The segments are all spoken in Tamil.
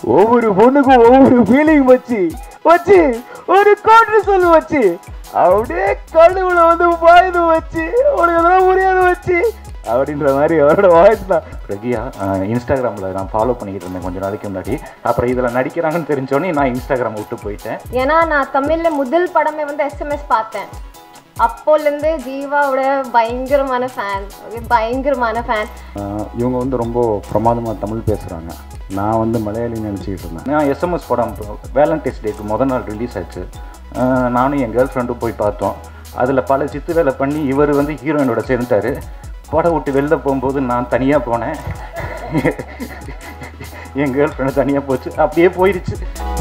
ஒவ்வொரு பொண்ணுக்கும் ஒவ்வொரு ஃபீலிங் வச்சு வச்சு ஒரு கோட்டு சொல்லு வச்சு அப்படியே கழுவுல வந்து பாயுது வச்சு உனக்கு அதெல்லாம் புரியாது வச்சு அப்படின்ற மாதிரி அவரோட வாய்ஸ் தான் பிரகியா இன்ஸ்டாகிராமில் நான் ஃபாலோ பண்ணிக்கிட்டு இருந்தேன் கொஞ்ச நாளைக்கு முன்னாடி அப்புறம் இதில் நடிக்கிறாங்கன்னு தெரிஞ்சோடனே நான் இன்ஸ்டாகிராம் விட்டு போயிட்டேன் ஏன்னா நான் தமிழ்ல முதல் படமே வந்து எஸ்எம்எஸ் பார்த்தேன் அப்போலேருந்து ஜீவாவோட பயங்கரமான ஃபேன் பயங்கரமான ஃபேன் ஆஹ் இவங்க வந்து ரொம்ப பிரமாதமாக தமிழ் பேசுகிறாங்க நான் வந்து மலையாளி நினச்சிக்கிட்டு இருந்தேன் நான் எஸ்எம்எஸ் படம் வேலண்டைன்ஸ் டேக்கு முத நாள் ரிலீஸ் ஆச்சு அஹ் நானும் என் கேர்ள் ஃப்ரெண்டும் போய் பார்த்தோம் அதில் பல சித்து வேலை பண்ணி இவர் வந்து ஹீரோயினோட சேர்ந்துட்டாரு படம் விட்டு வெளில போகும்போது நான் தனியாக போனேன் என் கேர்ள் ஃப்ரெண்டு தனியாக போச்சு அப்படியே போயிடுச்சு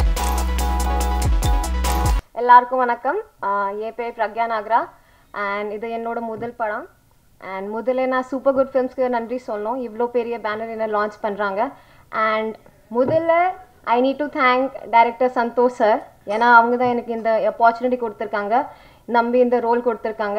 எல்லாருக்கும் வணக்கம் ஆஹ் என் பேர் பிரக்யா நாகரா அண்ட் இது என்னோட முதல் படம் அண்ட் முதல்ல நான் சூப்பர் குட் ஃபிலிம்ஸ்க்கு நன்றி சொல்லணும் இவ்வளோ பெரிய பேனர் என்ன லான்ச் பண்ணுறாங்க அண்ட் முதல்ல I need to thank director Santhosh sir ஏன்னா அவங்க தான் எனக்கு இந்த ஆப்பர்ச்சுனிட்டி கொடுத்துருக்காங்க நம்பி இந்த ரோல் கொடுத்துருக்காங்க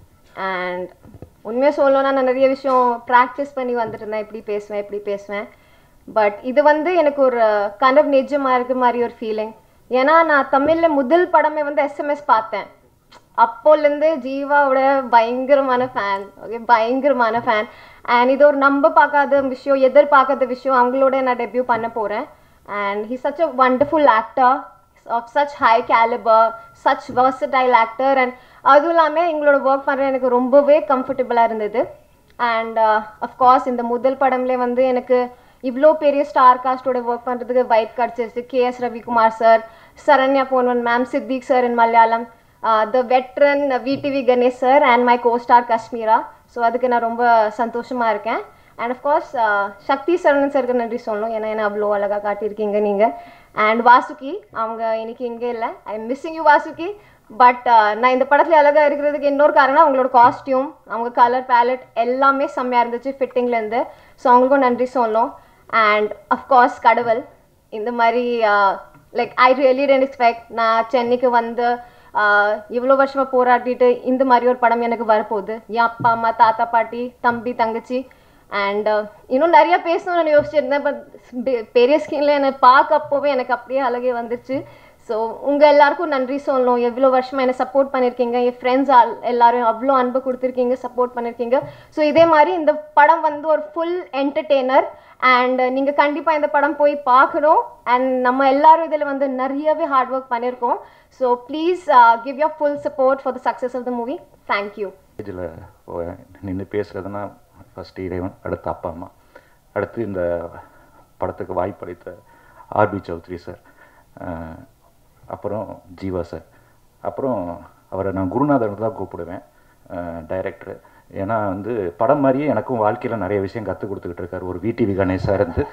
அண்ட் உண்மையாக சொல்லணும்னா நான் நிறைய விஷயம் ப்ராக்டிஸ் பண்ணி வந்துட்டு இருந்தேன் இப்படி பேசுவேன் இப்படி பேசுவேன் பட் இது வந்து எனக்கு ஒரு கனவு நிஜமாக இருக்க மாதிரி ஒரு ஃபீலிங் ஏன்னா நான் தமிழில் முதல் படமே வந்து எஸ்எம்எஸ் பார்த்தேன் அப்போலேருந்து ஜீவாவோட பயங்கரமான ஃபேன் ஓகே பயங்கரமான ஃபேன் அண்ட் இது ஒரு நம்ப பார்க்காத விஷயம் எதிர்பார்க்காத விஷயம் அவங்களோட நான் டெபியூ பண்ண போகிறேன் and he such a wonderful actor of such high calibre such versatile actor and அதுவும் இல்லாமல் எங்களோட ஒர்க் பண்ணுற எனக்கு ரொம்பவே கம்ஃபர்டபுளாக இருந்தது அண்ட் அஃப்கோர்ஸ் இந்த முதல் படம்ல வந்து எனக்கு இவ்வளோ பெரிய ஸ்டார் காஸ்டோட ஒர்க் பண்ணுறதுக்கு வைப் கிடச்சிருச்சு K S Ravikumar sir Saranya Ponvannan ma'am Siddique sir in Malayalam the veteran VTV Ganesh sir and my co star Kashmira so அதுக்கு நான் ரொம்ப சந்தோஷமாக இருக்கேன் அண்ட் அஃப்கோர்ஸ் சக்தி சரவணன் சாருக்கு நன்றி சொல்லணும் ஏன்னா என்ன அவ்வளோ அழகாக காட்டியிருக்கீங்க நீங்கள் அண்ட் வாசுகி அவங்க இன்னைக்கு இங்கே இல்லை I am missing you Vasuki but நான் இந்த படத்தில் அழகாக இருக்கிறதுக்கு இன்னொரு காரணம் அவங்களோட காஸ்டியூம் அவங்க கலர் பேலட் எல்லாமே செம்மையாக இருந்துச்சு ஃபிட்டிங்லேருந்து ஸோ அவங்களுக்கும் நன்றி சொல்லணும் அண்ட் அஃப்கோர்ஸ் கடவுள் இந்த மாதிரி like I really didn't expect நான் சென்னைக்கு வந்து ஆஹ், இவ்வளோ வருஷமாக போராடிட்டு இந்த மாதிரி ஒரு படம் எனக்கு வரப்போகுது என் அப்பா அம்மா தாத்தா பாட்டி தம்பி தங்கச்சி அண்ட் இன்னும் நிறைய பேசணும்னு நான் யோசிச்சிருந்தேன் பட் பெரிய ஸ்கிரீனில் என்னை பார்க்க அப்போவே எனக்கு அப்படியே அழகே வந்துருச்சு ஸோ உங்கள் எல்லாருக்கும் நன்றி சொல்லணும் எவ்வளோ வருஷமாக என்னை சப்போர்ட் பண்ணியிருக்கீங்க என் ஃப்ரெண்ட்ஸ் எல்லாரும் அவ்வளோ அன்பு கொடுத்துருக்கீங்க சப்போர்ட் பண்ணியிருக்கீங்க ஸோ இதே மாதிரி இந்த படம் வந்து ஒரு ஃபுல் என்டர்டெய்னர் அண்ட் நீங்கள் கண்டிப்பாக இந்த படம் போய் பார்க்கணும் அண்ட் நம்ம எல்லாரும் இதில் வந்து நிறையவே ஹார்ட் ஒர்க் பண்ணியிருக்கோம் so please give your full support for the success of the movie thank you இதில் நின்று பேசுகிறதுனா ஃபர்ஸ்ட் இறைவன் அடுத்து அப்பா அம்மா அடுத்து இந்த படத்துக்கு வாய்ப்பளித்த ஆர்பி சௌத்ரி சார் அஹ், அப்புறம் ஜீவா சார் அப்புறம் அவரை நான் குருநாதர் தான் கூப்பிடுவேன் டைரக்டர் ஏன்னா வந்து படம் மாதிரியே எனக்கும் வாழ்க்கையில் நிறைய விஷயம் கற்றுக் கொடுத்துக்கிட்டு இருக்காரு ஒரு விடிவி கணேஷ் சார் இருந்து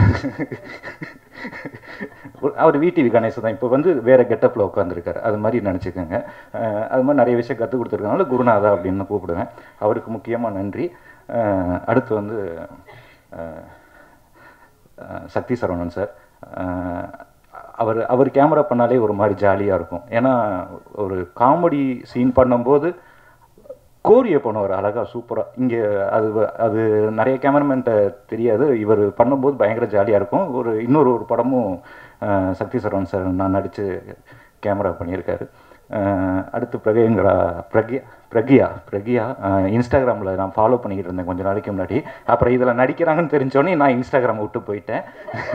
அவர் விடிவி கணேஷ் தான் இப்போ வந்து வேறு கெட்டப்பில் உட்காந்துருக்காரு அது மாதிரி நினச்சிக்கோங்க அஹ் அது மாதிரி நிறைய விஷயம் கற்றுக் கொடுத்துருக்கனால குருநாதா அப்படின்னு கூப்பிடுவேன் அவருக்கு முக்கியமாக நன்றி அஹ் அடுத்து வந்து அஹ் அஹ் சக்தி சரவணன் சார் அஹ் அவர் அவர் கேமரா பண்ணாலே ஒரு மாதிரி ஜாலியாக இருக்கும் ஏன்னா ஒரு காமெடி சீன் பண்ணும்போது கோரிய பண்ணுவார் அழகாக சூப்பராக இங்கே அது வ- அது நிறைய கேமராமேன்ட்ட தெரியாது இவர் பண்ணும்போது பயங்கர ஜாலியாக இருக்கும் ஒரு இன்னொரு ஒரு படமும் அஹ், சக்தி சரவணன் சார் நான் நடித்து கேமரா பண்ணியிருக்காரு அஹ், அடுத்து பிரகேங்கிற பிரக்யா பிரக்யா பிரக்யா இன்ஸ்டாகிராமில் நான் ஃபாலோ பண்ணிக்கிட்டு இருந்தேன் கொஞ்ச நாளைக்கு முன்னாடி அப்புறம் இதில் நடிக்கிறாங்கன்னு தெரிஞ்சோடனே நான் இன்ஸ்டாகிராம் விட்டு போயிட்டேன்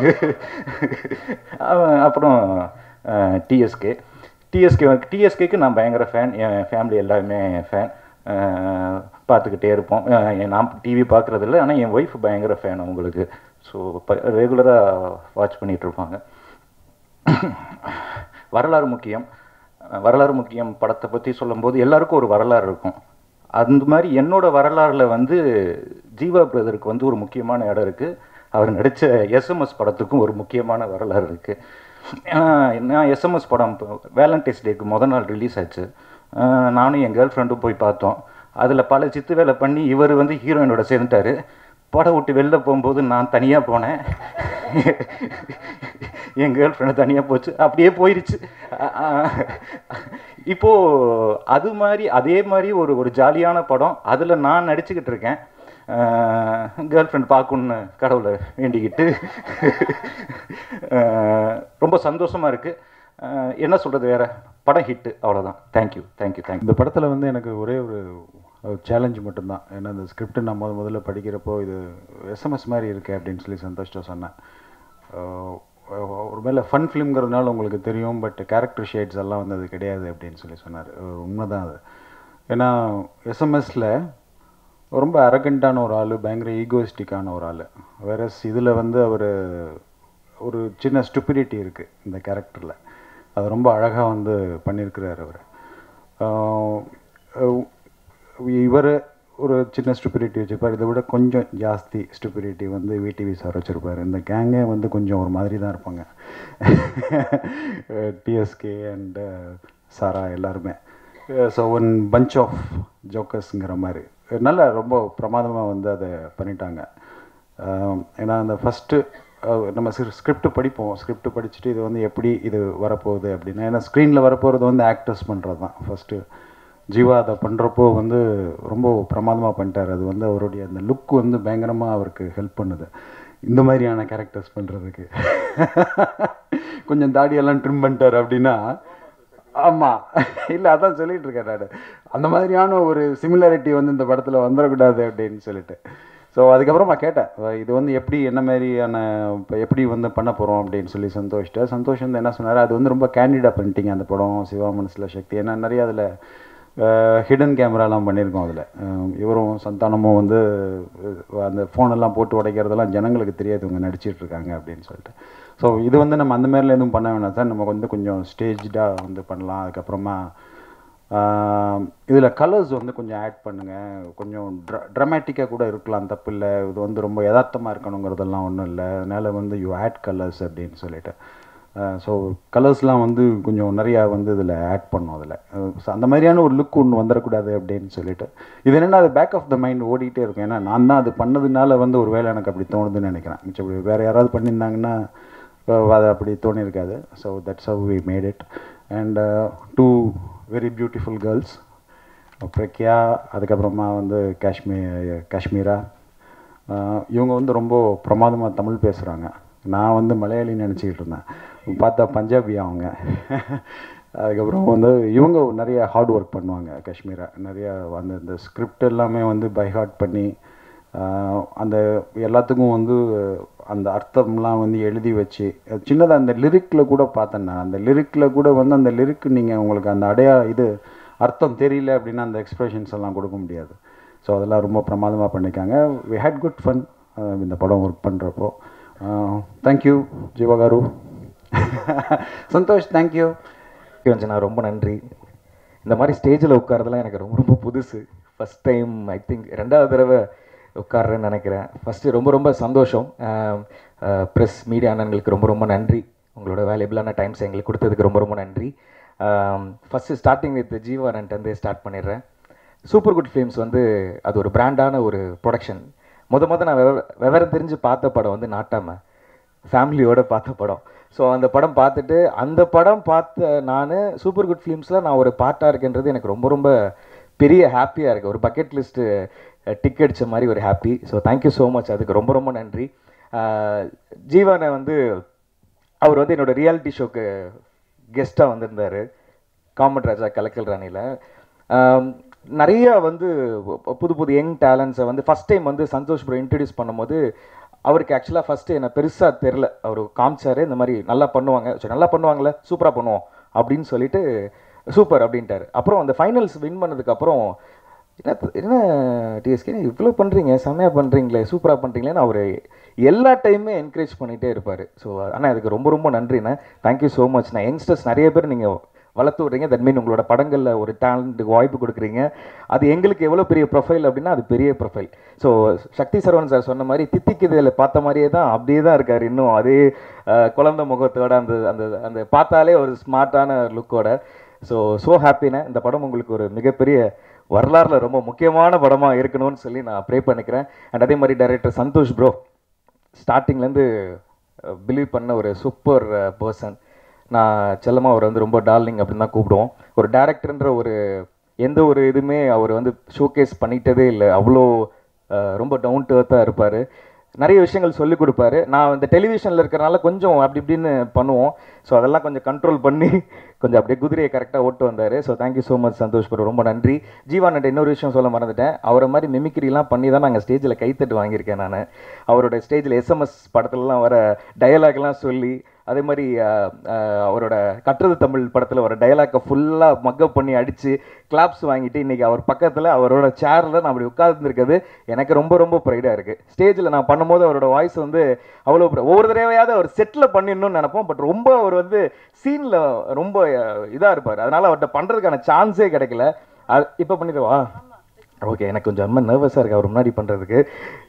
அவன் அப்புறம் டிஎஸ்கே டிஎஸ்கே டிஎஸ்கேக்கு நான் பயங்கர ஃபேன் என் ஃபேமிலி எல்லாருமே ஃபேன் பார்த்துக்கிட்டே இருப்போம் அஹ் என் நான் டிவி பார்க்குறதில்ல ஆனால் என் ஒய்ஃப் பயங்கர ஃபேன் அவங்களுக்கு ஸோ ரெகுலராக வாட்ச் பண்ணிகிட்டு இருப்பாங்க வரலாறு முக்கியம் அஹ் வரலாறு முக்கியம் படத்தை பற்றி சொல்லும்போது எல்லாருக்கும் ஒரு வரலாறு இருக்கும் அந்த மாதிரி என்னோட வரலாறுல வந்து ஜீவா பிரதருக்கு வந்து ஒரு முக்கியமான இடம் இருக்குது அவர் நடித்த எஸ்எம்எஸ் படத்துக்கும் ஒரு முக்கியமான வரலாறு இருக்குது நான் எஸ்எம்எஸ் படம் வேலண்டைன்ஸ் டேக்கு முத நாள் ரிலீஸ் ஆச்சு அஹ் நானும் என் கேர்ள் ஃப்ரெண்டும் போய் பார்த்தோம் அதில் பல சித்து வேலை பண்ணி இவர் வந்து ஹீரோயினோட சேர்ந்துட்டாரு படம் விட்டு வெளில போகும்போது நான் தனியாக போனேன் என் கேர்ள் ஃப்ரெண்டு தனியாக போச்சு அப்படியே போயிடுச்சு அ- அ- இப்போது அது மாதிரி அதே மாதிரி ஒரு ஒரு ஜாலியான படம் அதில் நான் நடிச்சுக்கிட்டு இருக்கேன் கேர்ள் ஃப்ரெண்ட் பார்க்கணுன்னு கடவுளை வேண்டிக்கிட்டு அஹ், ரொம்ப சந்தோஷமாக இருக்குது என்ன சொல்கிறது வேறு படம் ஹிட்டு அவ்வளோதான் தேங்க்யூ தேங்க்யூ தேங்க்யூ இந்த படத்தில் வந்து எனக்கு ஒரே ஒரு சேலஞ்ச் மட்டும்தான் ஏன்னா இந்த ஸ்கிரிப்ட் நான் முத முதல்ல படிக்கிறப்போ இது எஸ்எம்எஸ் மாதிரி இருக்கு அப்படின்னு சொல்லி சந்தோஷ்ட சொன்னேன் அஹ் ஒரு மேலே ஃபன் ஃபிலிம்ங்கிறதுனால உங்களுக்கு தெரியும் பட் கேரக்டர் ஷேட்ஸ் எல்லாம் வந்து அது கிடையாது அப்படின்னு சொல்லி சொன்னார் உண்மைதான் அது ஏன்னா எஸ்எம்எஸில் ரொம்ப அரகண்டான ஒரு ஆள் பயங்கர ஈகோயிஸ்டிக்கான ஒரு ஆள் வேற இதில் வந்து அவர் ஒரு சின்ன ஸ்டுபிடிட்டி இருக்குது இந்த கேரக்டரில் அது ரொம்ப அழகாக வந்து பண்ணியிருக்கிறார் அவர் இவர் ஒரு சின்ன ஸ்டுபிரிட்டி வச்சுருப்பார் இதை விட கொஞ்சம் ஜாஸ்தி ஸ்டுபிரிட்டி வந்து விடிவி சார் வச்சுருப்பார் இந்த கேங்கே வந்து கொஞ்சம் ஒரு மாதிரி தான் இருப்பாங்க டிஎஸ்கே அண்ட் சாரா எல்லாருமே ஸோ ஒன் பஞ்ச் ஆஃப் ஜோக்கர்ஸுங்கிற மாதிரி நல்லா ரொம்ப பிரமாதமாக வந்து அதை பண்ணிட்டாங்க ஆஹ் ஏன்னா அந்த ஃபஸ்ட்டு நம்ம ஸ்கிரிப்ட் படிப்போம் ஸ்கிரிப்ட் படிச்சுட்டு இது வந்து எப்படி இது வரப்போகுது அப்படின்னா ஏன்னா ஸ்க்ரீனில் வரப்போகிறது வந்து ஆக்டர்ஸ் பண்ணுறது தான் ஃபஸ்ட்டு ஜீவா அதை பண்ணுறப்போ வந்து ரொம்ப பிரமாதமாக பண்ணிட்டார் அது வந்து அவருடைய அந்த லுக் வந்து பயங்கரமாக அவருக்கு ஹெல்ப் பண்ணுது இந்த மாதிரியான கேரக்டர்ஸ் பண்ணுறதுக்கு கொஞ்சம் தாடியெல்லாம் ட்ரிம் பண்ணிட்டார் அப்படின்னா ஆமாம் இல்லை அதான் சொல்லிட்டு இருக்கேன் நான் அந்த மாதிரியான ஒரு சிமிலாரிட்டி வந்து இந்த படத்தில் வந்துடக்கூடாது அப்படின்னு சொல்லிட்டு ஸோ அதுக்கப்புறமா கேட்டேன் அஹ் இது வந்து எப்படி என்ன மாதிரியான இப்போ எப்படி வந்து பண்ண போகிறோம் அப்படின்னு சொல்லி சந்தோஷ்ட சந்தோஷ் வந்து என்ன சொன்னார் அது வந்து ரொம்ப கேண்டிடாக பண்ணிட்டீங்க அந்த படம் சிவா மனசில் சக்தி ஏன்னா நிறைய அதில் ஹிடன் கேமராலாம் பண்ணியிருக்கோம் அதில் இவரும் சந்தானமும் வந்து அஹ் அந்த ஃபோனெல்லாம் போட்டு உடைக்கிறதெல்லாம் ஜனங்களுக்கு தெரியாது இவங்க நடிச்சிட்டு இருக்காங்க அப்படின்னு சொல்லிட்டு ஸோ இது வந்து நம்ம அந்த மாதிரிலாம் எதுவும் பண்ண வேணாம் சார் நம்ம வந்து கொஞ்சம் ஸ்டேஜ்டாக வந்து பண்ணலாம் அதுக்கப்புறமா இதில் கலர்ஸ் வந்து கொஞ்சம் ஆட் பண்ணுங்கள் கொஞ்சம் ட்ர ட்ரமேட்டிக்காக கூட இருக்கலாம் தப்பு இல்லை இது வந்து ரொம்ப யதார்த்தமாக இருக்கணுங்கிறதெல்லாம் ஒன்றும் இல்லை அதனால் வந்து யூ ஆட் கலர்ஸ் அப்படின்னு சொல்லிட்டு ஸோ கலர்ஸ்லாம் வந்து கொஞ்சம் நிறையா வந்து இதில் ஆட் பண்ணோம் அதில் ஸோ அந்த மாதிரியான ஒரு லுக் ஒன்று வந்துடக்கூடாது அப்படின்னு சொல்லிட்டு இது என்னென்னா அது பேக் ஆஃப் த மைண்ட் ஓடிட்டே இருக்கும் ஏன்னா நான் தான் அது பண்ணதுனால வந்து ஒரு வேலை எனக்கு அப்படி தோணுதுன்னு நினைக்கிறேன் மிச்சப்படி வேறு யாராவது பண்ணியிருந்தாங்கன்னா அஹ் அது அப்படி தோணியிருக்காது so that's how we made it and two very beautiful girls Pragya அதுக்கப்புறமா வந்து காஷ்மீர் காஷ்மீரா அஹ் இவங்க வந்து ரொம்ப பிரமாதமாக தமிழ் பேசுகிறாங்க நான் வந்து மலையாளி நினச்சிக்கிட்டு இருந்தேன் பார்த்தா பஞ்சாபி அவங்க அதுக்கப்புறம் வந்து இவங்க நிறைய ஹார்ட் ஒர்க் பண்ணுவாங்க காஷ்மீரா நிறைய அந்த இந்த ஸ்கிரிப்ட் எல்லாமே வந்து பை ஹார்ட் பண்ணி ஆஹ் அந்த எல்லாத்துக்கும் வந்து அந்த அர்த்தம்லாம் வந்து எழுதி வச்சு சின்னதாக அந்த லிரிக்கில் கூட பார்த்தேன் நான் அந்த லிரிக்கில் கூட வந்து அந்த லிரிக் நீங்கள் உங்களுக்கு அந்த அடையா இது அர்த்தம் தெரியல அப்படின்னா அந்த எக்ஸ்பிரஷன்ஸ் எல்லாம் கொடுக்க முடியாது ஸோ அதெல்லாம் ரொம்ப பிரமாதமாக பண்ணியிருக்காங்க வி ஹேட் குட் ஃபன் இந்த படம் ஒர்க் பண்ணுறப்போ தேங்க்யூ ஜீவகாரு சந்தோஷ் தேங்க்யூ ரஞ்சனா ரொம்ப நன்றி இந்த மாதிரி ஸ்டேஜில் உட்காரதெல்லாம் எனக்கு ரொம்ப ரொம்ப புதுசு ஃபஸ்ட் டைம் ஐ திங்க் ரெண்டாவது தடவை உட்கார்றேன்னு நினைக்கிறேன் ஃபஸ்ட்டு ரொம்ப ரொம்ப சந்தோஷம் ப்ரெஸ் மீடியா அண்ணன்களுக்கு ரொம்ப ரொம்ப நன்றி உங்களோட வேல்யூபிளான டைம்ஸ் எங்களுக்கு கொடுத்ததுக்கு ரொம்ப ரொம்ப நன்றி ஃபஸ்ட்டு ஸ்டார்டிங் வித் ஜீவானன்ட்டு ஸ்டார்ட் பண்ணிடுறேன் சூப்பர் குட் ஃபிலிம்ஸ் வந்து அது ஒரு பிராண்டான ஒரு ப்ரொடக்ஷன் முத முத நான் விவ விவரம் தெரிஞ்சு பார்த்த படம் வந்து நாட்டாம ஃபேமிலியோட பார்த்த படம் ஸோ அந்த படம் பார்த்துட்டு அந்த படம் பார்த்த நான் சூப்பர் குட் ஃபிலிம்ஸில் நான் ஒரு பார்ட்டாக இருக்கேன்றது எனக்கு ரொம்ப ரொம்ப பெரிய ஹாப்பியாக இருக்குது ஒரு பக்கெட் லிஸ்ட்டு டிக் அடித்த மாதிரி ஒரு happy so thank you so much அதுக்கு ரொம்ப ரொம்ப நன்றி அஹ், ஜீவானை வந்து அவர் வந்து என்னோட ரியாலிட்டி ஷோக்கு கெஸ்ட்டாக வந்திருந்தார் காமட் ராஜா கலக்கல் ராணியில் நிறைய வந்து புது புது யங் டேலண்ட்ஸை வந்து ஃபஸ்ட் டைம் வந்து சந்தோஷ் ப்ரோ இன்ட்ரடியூஸ் பண்ணும்போது அவருக்கு ஆக்சுவலாக ஃபஸ்ட்டு என்ன பெருசாக தெரில அவர் காமிச்சாரு இந்த மாதிரி நல்லா பண்ணுவாங்க சரி நல்லா பண்ணுவாங்கல்ல சூப்பராக பண்ணுவோம் அப்படின்னு சொல்லிட்டு சூப்பர் அப்படின்ட்டாரு அப்புறம் அந்த ஃபைனல்ஸ் வின் பண்ணதுக்கப்புறம் என்ன என்ன டிஎஸ்கே இவ்வளோ பண்ணுறீங்க செம்மையாக பண்ணுறீங்களே சூப்பராக பண்ணுறீங்களேன்னு அவர் எல்லா டைமுமே என்கரேஜ் பண்ணிகிட்டே இருப்பார் ஸோ ஆனால் அதுக்கு ரொம்ப ரொம்ப நன்றிண்ணே தேங்க்யூ ஸோ மச்ண்ணா யங்ஸ்டர்ஸ் நிறைய பேர் நீங்கள் வளர்த்து விட்றீங்க தட் மீன் உங்களோட படங்களில் ஒரு டேலண்ட்டுக்கு வாய்ப்பு கொடுக்குறீங்க அது எங்களுக்கு எவ்வளோ பெரிய ப்ரொஃபைல் அப்படின்னா அது பெரிய profile so Shakthi Saravanan sir சொன்ன மாதிரி தித்திக்குதில் பார்த்த மாதிரியே தான் அப்படியே தான் இருக்கார் இன்னும் அதே அஹ், குழந்தை முகத்தோட அந்த அந்த அந்த பார்த்தாலே ஒரு ஸ்மார்ட்டான லுக்கோட ஸோ ஸோ ஹாப்பினே இந்த படம் உங்களுக்கு ஒரு மிகப்பெரிய வரலாறுல ரொம்ப முக்கியமான படமாக இருக்கணும்னு சொல்லி நான் ப்ரே பண்ணிக்கிறேன் அண்ட் அதே மாதிரி டைரக்டர் சந்தோஷ் ப்ரோ ஸ்டார்டிங்லேருந்து பிலீவ் பண்ண ஒரு சூப்பர் பர்சன் நான் செல்லமாக அவர் வந்து ரொம்ப டார்லிங் அப்படின்னு தான் கூப்பிடுவோம் ஒரு டேரக்டர்ன்ற ஒரு எந்த ஒரு இதுவுமே அவர் வந்து ஷோகேஸ் பண்ணிட்டதே இல்லை அவ்வளோ ரொம்ப டவுன் டு எர்த்தாக இருப்பார் நிறைய விஷயங்கள் சொல்லிக் கொடுப்பாரு நான் இந்த டெலிவிஷனில் இருக்கிறனால கொஞ்சம் அப்படி இப்படின்னு பண்ணுவோம் ஸோ அதெல்லாம் கொஞ்சம் கண்ட்ரோல் பண்ணி கொஞ்சம் அப்படியே குதிரையை கரெக்டாக ஓட்டு வந்தார் so thank you so much Santhosh bro ரொம்ப நன்றி ஜீவான்ட்ட இன்னொரு விஷயம் சொல்ல மறந்துட்டேன் அவரை மாதிரி மிமிக்ரிலாம் பண்ணி தான் நாங்கள் ஸ்டேஜில் கைத்தட்டு வாங்கியிருக்கேன் நான் அவரோட ஸ்டேஜில் எஸ்எம்எஸ் படத்துலலாம் வர டயலாக்லாம் சொல்லி அதே மாதிரி அஹ், அஹ், அவரோட கட்டுறது தமிழ் படத்தில் வர டயலாக்கை ஃபுல்லாக மக்கப் பண்ணி அடித்து கிளாப்ஸ் வாங்கிட்டு இன்றைக்கி அவர் பக்கத்தில் அவரோட சேரில் நான் அப்படி உட்கார்ந்துருக்கிறது எனக்கு ரொம்ப ரொம்ப ப்ரைடாக இருக்குது ஸ்டேஜில் நான் பண்ணும்போது அவரோட வாய்ஸ் வந்து அவ்வளோ pri- ஒவ்வொரு தடவையாவது அவர் செட்டில் பண்ணிடணும்னு நினைப்போம் பட் ரொம்ப அவர் வந்து சீனில் ரொம்ப இதாக இருப்பார் அதனால் அவர்கிட்ட பண்ணுறதுக்கான சான்ஸே கிடைக்கல அது இப்போ பண்ணிடுவா ஓகே எனக்கு கொஞ்சம் ரொம்ப நர்வஸாக இருக்குது அவர் முன்னாடி பண்ணுறதுக்கு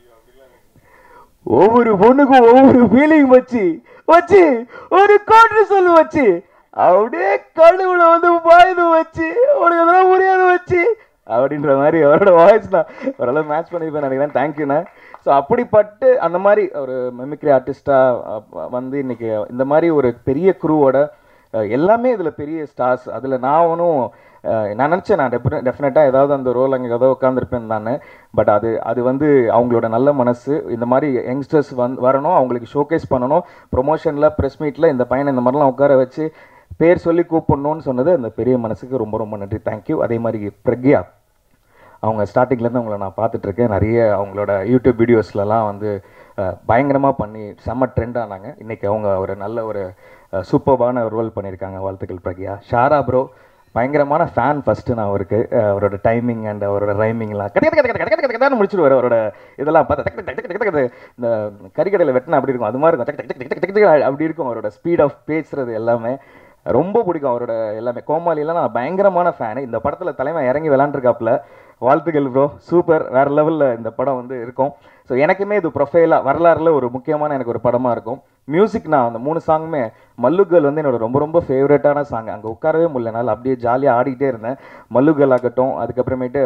ஒவ்வொரு பொண்ணுக்கும் ஒவ்வொரு ஃபீலிங் வச்சு வச்சு ஒரு கோட்டு சொல்லு வச்சு அப்படியே கழுவுல வந்து பாயுது வச்சு உனக்கு அதெல்லாம் புரியாது வச்சு அப்படின்ற மாதிரி அவரோட வாய்ஸ் நான் ஓரளவு மேட்ச் பண்ணிப்பேன் நினைக்கிறேன் தேங்க்யூண்ணே ஸோ அப்படிப்பட்டு அந்த மாதிரி ஒரு மெமிக்ரி ஆர்டிஸ்டாக வந்து இன்னைக்கு இந்த மாதிரி ஒரு பெரிய குரூவோட எல்லாமே இதில் பெரிய ஸ்டார்ஸ் அதில் நான் ஒன்றும் நான் நினச்சேன் நான் டெஃபினட் டெஃபினட்டாக ஏதாவது அந்த ரோல் அங்கே ஏதோ உட்காந்துருப்பேன் நான் பட் அது அது வந்து அவங்களோட நல்ல மனசு இந்த மாதிரி யங்ஸ்டர்ஸ் வந் வரணும் அவங்களுக்கு ஷோகேஸ் பண்ணணும் ப்ரொமோஷனில் ப்ரெஸ் மீட்டில் இந்த பையனை இந்த மாதிரிலாம் உட்கார வச்சு பேர் சொல்லி கூப்பிடணும்னு சொன்னது அந்த பெரிய மனசுக்கு ரொம்ப ரொம்ப நன்றி தேங்க்யூ அதே மாதிரி பிரக்யா அவங்க ஸ்டார்டிங்லேருந்து அவங்கள நான் பார்த்துட்ருக்கேன் நிறைய அவங்களோட யூடியூப் வீடியோஸ்லலாம் வந்து பயங்கரமாக பண்ணி செம்ம ட்ரெண்ட் ஆனாங்க இன்றைக்கி அவங்க ஒரு நல்ல ஒரு சூப்பர்பான ரோல் பண்ணியிருக்காங்க வாழ்த்துக்கள் பிரக்யா ஷாரா ப்ரோ பயங்கரமான ஃபேன் ஃபஸ்ட்டு நான் அவருக்கு அஹ் அவரோட டைமிங் அண்ட் அவரோட ரைமிங்லாம் கட்ட கட்ட கட்ட கட்ட கட்ட கட்ட முடிச்சிருவார் அவரோட இதெல்லாம் பார்த்தா டக்கு டக்கு டக்கு டக்கு டக்கு இந்த கறிக்கடையில் வெட்டினா அப்படி இருக்கும் அது மாதிரி இருக்கும் டக்கு டக்கு டக்கு டக்கு டக்கு அப்படி இருக்கும் அவரோட ஸ்பீட் ஆஃப் பேசுறது எல்லாமே ரொம்ப பிடிக்கும் அவரோட எல்லாமே கோமாளிலாம் நான் பயங்கரமான ஃபேனு இந்த படத்தில் தலைமை இறங்கி விளாண்டுருக்காப்புல வாழ்த்துக்கள் ப்ரோ சூப்பர் வேறு லெவலில் இந்த படம் வந்து இருக்கும் ஸோ எனக்குமே இது ப்ரொஃபைலாக வரலாறுல ஒரு முக்கியமான எனக்கு ஒரு படமாக இருக்கும் மியூசிக் நான் அந்த மூணு சாங்குமே மல்லுகள் வந்து என்னோட ரொம்ப ரொம்ப ஃபேவரட்டான சாங் அங்கே உட்காரவே முடியல என்னால் அப்படியே ஜாலியாக ஆடிக்கிட்டே இருந்தேன் மல்லுகள் ஆகட்டும் அதுக்கப்புறமேட்டு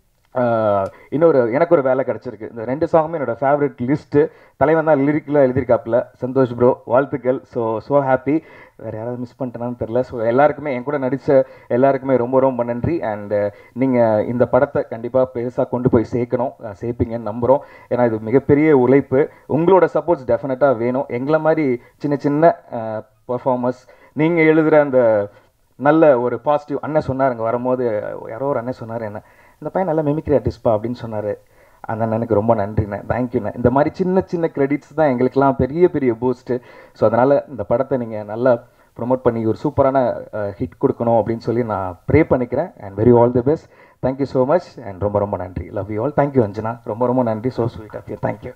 ஆஹ், இன்னொரு எனக்கு ஒரு வேலை கிடச்சிருக்கு இந்த ரெண்டு சாங்குமே என்னோட ஃபேவரட் லிஸ்ட்டு தலைவன் தான் லிரிக்கில் எழுதியிருக்காப்புல சந்தோஷ் ப்ரோ வாழ்த்துக்கள் ஸோ ஸோ ஹாப்பி வேறு யாராவது மிஸ் பண்ணிட்டேனான்னு தெரில ஸோ எல்லாருக்குமே என் கூட நடித்த எல்லாருக்குமே ரொம்ப ரொம்ப நன்றி அண்டு நீங்கள் இந்த படத்தை கண்டிப்பாக பெருசாக கொண்டு போய் சேர்க்கணும் அஹ் சேர்ப்பீங்கன்னு நம்புகிறோம் ஏன்னா இது மிகப்பெரிய உழைப்பு உங்களோட சப்போர்ட்ஸ் டெஃபினட்டாக வேணும் எங்களை மாதிரி சின்ன சின்ன பர்ஃபார்மர்ஸ் நீங்கள் எழுதுகிற அந்த நல்ல ஒரு பாசிட்டிவ் அண்ணன் சொன்னாருங்க வரும்போது யாரோ ஒரு அண்ணன் சொன்னார் என்ன இந்த பையன் நல்ல மிமிக்ரி ஆர்டிஸ்ட்பா அப்படின்னு சொன்னார் அந்த அண்ணனுக்கு ரொம்ப நன்றிண்ணே தேங்க்யூண்ணே இந்த மாதிரி சின்ன சின்ன கிரெடிட்ஸ் தான் எங்களுக்கெல்லாம் பெரிய பெரிய பூஸ்ட்டு ஸோ அதனால் இந்த படத்தை நீங்கள் நல்லா ப்ரொமோட் பண்ணி ஒரு சூப்பரான ஹிட் கொடுக்கணும் அப்படின்னு சொல்லி நான் ப்ரே பண்ணிக்கிறேன் and very all the best thank you so much and ரொம்ப ரொம்ப நன்றி love you all thank you Anjana ரொம்ப ரொம்ப நன்றி so sweet of you thank you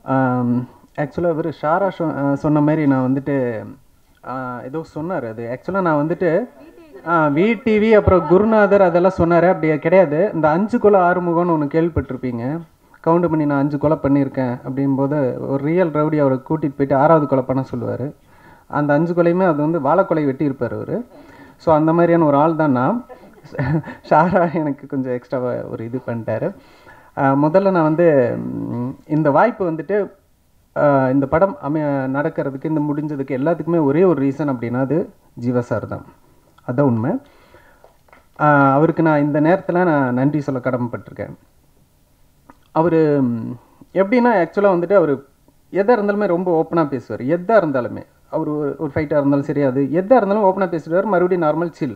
ஆக்சுவலாக இவர் ஷாரா சொ- அஹ் சொன்ன மாதிரி நான் வந்துட்டு ஆஹ் ஏதோ சொன்னார் அது ஆக்சுவலாக நான் வந்துட்டு விடிவி அப்புறம் குருநாதர் அதெல்லாம் சொன்னார் அப்படி கிடையாது இந்த அஞ்சு கொலை ஆறுமுகம்னு ஒன்று கேள்விப்பட்டிருப்பீங்க கவுண்ட் பண்ணி நான் அஞ்சு கொலை பண்ணியிருக்கேன் அப்படிங்கும்போது ஒரு ரியல் ரவுடி அவரை கூட்டிகிட்டு போயிட்டு ஆறாவது கொலை பண்ண சொல்லுவார் அந்த அஞ்சு கொலையுமே அது வந்து வாழைக்கொலை வெட்டியிருப்பார் அவர் ஸோ அந்த மாதிரியான ஒரு ஆள் தான் நான் ஷாரா எனக்கு கொஞ்சம் எக்ஸ்ட்ராவாக ஒரு இது பண்ணிட்டாரு ஆஹ் முதல்ல நான் வந்து ம், இந்த வாய்ப்பு வந்துட்டு ஆஹ் இந்த படம் அமை நடக்கிறதுக்கு இந்த முடிஞ்சதுக்கு எல்லாத்துக்குமே ஒரே ஒரு ரீசன் அப்படின்னா அது ஜீவா சார் தான் அதான் உண்மை ஆஹ் அவருக்கு நான் இந்த நேரத்தில் நான் நன்றி சொல்ல கடமைப்பட்டிருக்கேன் அவர் எப்படின்னா ஆக்சுவலாக வந்துட்டு அவர் எதாக இருந்தாலுமே ரொம்ப ஓப்பனாக பேசுவார் எதாக இருந்தாலுமே அவர் ஒரு- ஒரு ஃபைட்டாக இருந்தாலும் சரி அது எதாக இருந்தாலும் ஓப்பனாக பேசுவார் மறுபடியும் நார்மல் சில்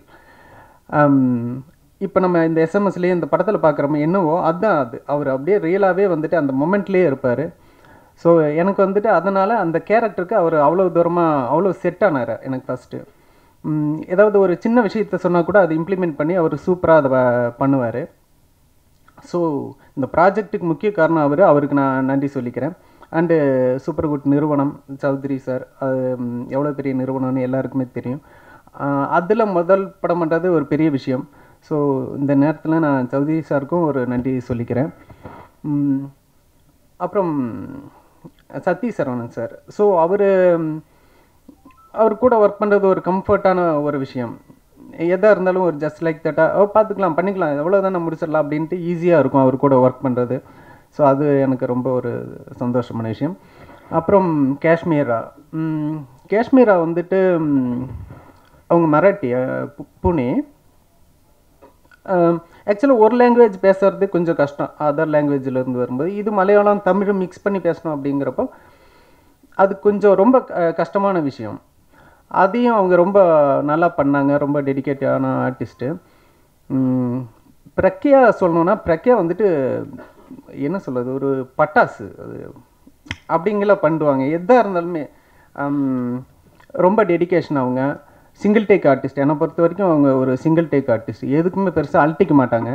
இப்போ நம்ம இந்த எஸ்எம்எஸ்லேயே இந்த படத்தில் பார்க்குறோமோ என்னவோ அதுதான் அது அவர் அப்படியே ரியலாகவே வந்துட்டு அந்த மொமெண்ட்லேயே இருப்பார் ஸோ எனக்கு வந்துட்டு அதனால் அந்த கேரக்டருக்கு அவர் அவ்வளோ தூரமாக அவ்வளோ செட் ஆனார் எனக்கு ஃபஸ்ட்டு ஏதாவது ஒரு சின்ன விஷயத்த சொன்னால் கூட அதை இம்ப்ளிமெண்ட் பண்ணி அவர் சூப்பராக அதை பண்ணுவார் ஸோ இந்த ப்ராஜெக்ட்டுக்கு முக்கிய காரணம் அவர் அவருக்கு நான் நன்றி சொல்லிக்கிறேன் அண்டு சூப்பர் குட் நிறுவனம் சௌத்ரி சார் அது ம், எவ்வளோ பெரிய நிறுவனம்னு எல்லாருக்குமே தெரியும் அதில் முதல் படம் பண்ணுறது ஒரு பெரிய விஷயம் ஸோ இந்த நேரத்தில் நான் சௌத்ரி சாருக்கும் ஒரு நன்றி சொல்லிக்கிறேன் ம், அப்புறம் சத்தி சரவணன் சார் ஸோ அவர் அவர் கூட ஒர்க் பண்ணுறது ஒரு கம்ஃபர்ட்டான ஒரு விஷயம் எதாக இருந்தாலும் ஒரு ஜஸ்ட் லைக் தட்டாக ஓ பார்த்துக்கலாம் பண்ணிக்கலாம் எவ்வளோ தானே முடிச்சிடலாம் அப்படின்ட்டு ஈஸியாக இருக்கும் அவர் கூட ஒர்க் பண்ணுறது ஸோ அது எனக்கு ரொம்ப ஒரு சந்தோஷமான விஷயம் அப்புறம் காஷ்மீரா ம், காஷ்மீரா வந்துட்டு ம், அவங்க மராட்டி அஹ், பு- புனே ஆக்சுவலாக ஒரு லாங்குவேஜ் பேசுறது கொஞ்சம் கஷ்டம் அதர் லாங்குவேஜில் இருந்து வரும்போது இது மலையாளம் தமிழும் மிக்ஸ் பண்ணி பேசணும் அப்படிங்கிறப்போ அது கொஞ்சம் ரொம்ப க- கஷ்டமான விஷயம் அதையும் அவங்க ரொம்ப நல்லா பண்ணாங்க ரொம்ப டெடிகேட்டான ஆர்டிஸ்ட்டு பிரக்யா சொல்லணும்னா பிரக்யா வந்துட்டு என்ன சொல்கிறது ஒரு பட்டாசு அது அப்படிங்கலாம் பண்ணுவாங்க எதாக இருந்தாலுமே ஹம், ரொம்ப டெடிகேஷன் அவங்க சிங்கிள் டேக் ஆர்டிஸ்ட் என்னை பொறுத்த வரைக்கும் அவங்க ஒரு சிங்கிள் டேக் ஆர்டிஸ்ட் எதுக்குமே பெருசாக அழட்டிக்க மாட்டாங்க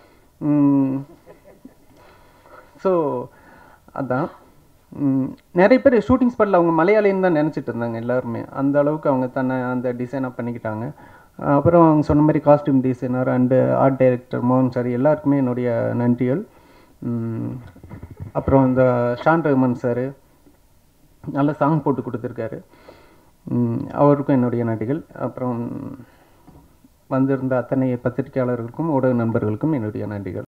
ஸோ அதான் ம், நிறைய பேர் ஷூட்டிங் ஸ்பாட்டில் அவங்க மலையாளின்னு தான் நினச்சிட்டு இருந்தாங்க எல்லாருமே அந்த அளவுக்கு அவங்க தன்னை அந்த டிசைனாக பண்ணிக்கிட்டாங்க அப்புறம் அவங்க சொன்ன மாதிரி costume designer and art director மோகன் சார் எல்லாருக்குமே என்னுடைய நன்றிகள் ம், அப்புறம் இந்த ஷான் ரஹ்மான் சார் நல்ல சாங் போட்டு கொடுத்துருக்காரு ம், அவருக்கும் என்னுடைய நன்றிகள் அப்புறம் வந்திருந்த அத்தனை பத்திரிகையாளர்களுக்கும் ஊடக நண்பர்களுக்கும் என்னுடைய நன்றிகள்